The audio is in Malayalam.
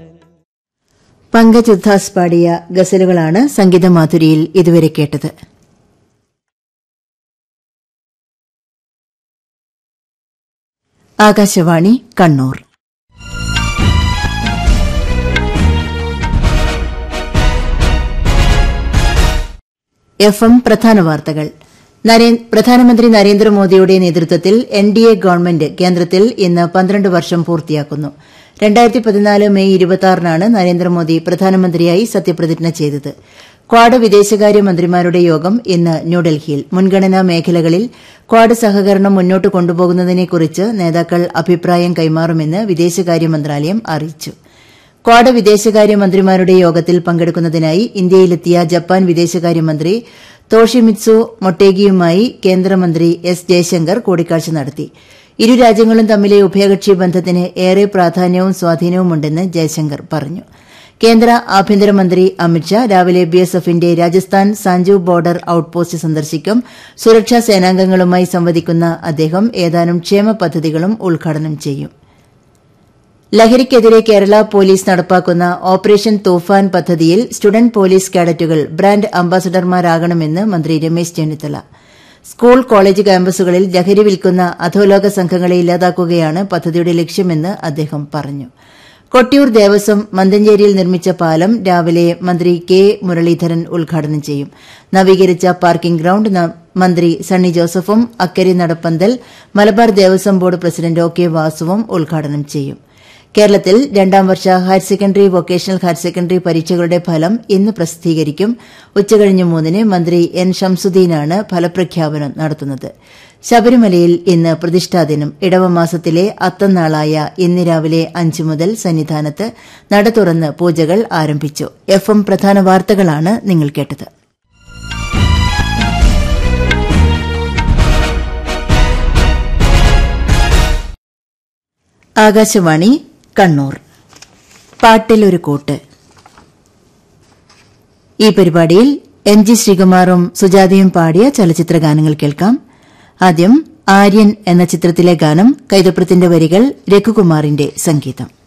പങ്കജ് ഉദ്ധാസ് പാടിയ ഗസലുകളാണ് സംഗീതമാധുരിയിൽ ഇതുവരെ കേട്ടത് ആകാശവാണി കണ്ണൂർ എഫ് എം പ്രധാന വാർത്തകൾ നരേ- പ്രധാനമന്ത്രി നരേന്ദ്രമോദിയുടെ നേതൃത്വത്തിൽ എൻ ഡി എ ഗവൺമെന്റ് കേന്ദ്രത്തിൽ ഇന്ന് പന്ത്രണ്ട് വർഷം പൂർത്തിയാക്കുന്നു രണ്ടായിരത്തി പതിനാല് മെയ് ഇരുപത്തിയാറിനാണ് നരേന്ദ്രമോദി പ്രധാനമന്ത്രിയായി സത്യപ്രതിജ്ഞ ചെയ്തത് ക്വാഡ് വിദേശകാര്യ മന്ത്രിമാരുടെ യോഗം ഇന്ന് ന്യൂഡൽഹിയിൽ മുൻഗണനാ മേഖലകളിൽ ക്വാഡ് സഹകരണം മുന്നോട്ട് കൊണ്ടുപോകുന്നതിനെക്കുറിച്ച് നേതാക്കൾ അഭിപ്രായം കൈമാറുമെന്ന് വിദേശകാര്യ മന്ത്രാലയം അറിയിച്ചു ക്വാഡ് വിദേശകാര്യ മന്ത്രിമാരുടെ യോഗത്തിൽ പങ്കെടുക്കുന്നതിനായി ഇന്ത്യയിലെത്തിയ ജപ്പാൻ വിദേശകാര്യമന്ത്രി തോഷിമിത്സു മൊട്ടേഗിയുമായി കേന്ദ്രമന്ത്രി എസ് ജയശങ്കർ കൂടിക്കാഴ്ച നടത്തി ഇരു രാജ്യങ്ങളും തമ്മിലെ ഉഭയകക്ഷി ബന്ധത്തിന് ഏറെ പ്രാധാന്യവും സ്വാധീനവുമുണ്ടെന്ന് ജയശങ്കർ പറഞ്ഞു കേന്ദ്ര ആഭ്യന്തരമന്ത്രി അമിത്ഷാ രാവിലെ ബിഎസ്എഫിന്റെ രാജസ്ഥാൻ സാഞ്ചു ബോർഡർ ഔട്ട്പോസ്റ്റ് സന്ദർശിക്കും സുരക്ഷാ സേനാംഗങ്ങളുമായി സംവദിക്കുന്ന അദ്ദേഹം ഏതാനും ക്ഷേമ പദ്ധതികളും ഉദ്ഘാടനം ചെയ്യും ലഹരിക്കെതിരെ കേരള പോലീസ് നടപ്പാക്കുന്ന ഓപ്പറേഷൻ തൂഫാൻ പദ്ധതിയിൽ സ്റ്റുഡന്റ് പോലീസ് കേഡറ്റുകൾ ബ്രാൻഡ് അംബാസഡർമാരാകണമെന്ന് മന്ത്രി രമേശ് ചെന്നിത്തല സ്കൂൾ കോളേജ് ക്യാമ്പസുകളിൽ ലഹരി വിൽക്കുന്ന അധോലോക സംഘങ്ങളെ ഇല്ലാതാക്കുകയാണ് പദ്ധതിയുടെ ലക്ഷ്യമെന്ന് അദ്ദേഹം പറഞ്ഞു കൊട്ടിയൂർ ദേവസ്വം മന്തഞ്ചേരിയിൽ നിർമ്മിച്ച പാലം രാവിലെ മന്ത്രി കെ മുരളീധരൻ ഉദ്ഘാടനം ചെയ്യും നവീകരിച്ച പാർക്കിംഗ് ഗ്രൌണ്ട് ന- മന്ത്രി സണ്ണി ജോസഫും അക്കരെ നടപ്പന്തൽ Malabar Devaswom board president O K വാസുവും ഉദ്ഘാടനം ചെയ്യും കേരളത്തിൽ രണ്ടാം വർഷ higher secondary vocational higher secondary പരീക്ഷകളുടെ ഫലം ഇന്ന് പ്രസിദ്ധീകരിക്കും ഉച്ചകഴിഞ്ഞ് മൂന്നിന് മന്ത്രി എൻ ഷംസുദ്ദീനാണ് ഫലപ്രഖ്യാപനം നടത്തുന്നത് ശബരിമലയിൽ ഇന്ന് പ്രതിഷ്ഠാദിനം ഇടവമാസത്തിലെ അത്തനാളായ ഇന്ന് രാവിലെ അഞ്ച് മുതൽ സന്നിധാനത്ത് നട തുറന്ന് പൂജകൾ ആരംഭിച്ചു എഫ് എം പ്രധാന വാർത്തകളാണ് നിങ്ങൾ കേട്ടത് ആകാശവാണി കണ്ണൂർ പാട്ടിലൊരു കൂട്ട് ഈ പരിപാടിയിൽ എം ജി ശ്രീകുമാറും സുജാതയും പാടിയ ചലച്ചിത്ര ഗാനങ്ങൾ കേൾക്കാം ആദ്യം ആര്യൻ എന്ന ചിത്രത്തിലെ ഗാനം കൈതപ്രത്തിന്റെ വരികൾ രഘുകുമാറിന്റെ സംഗീതം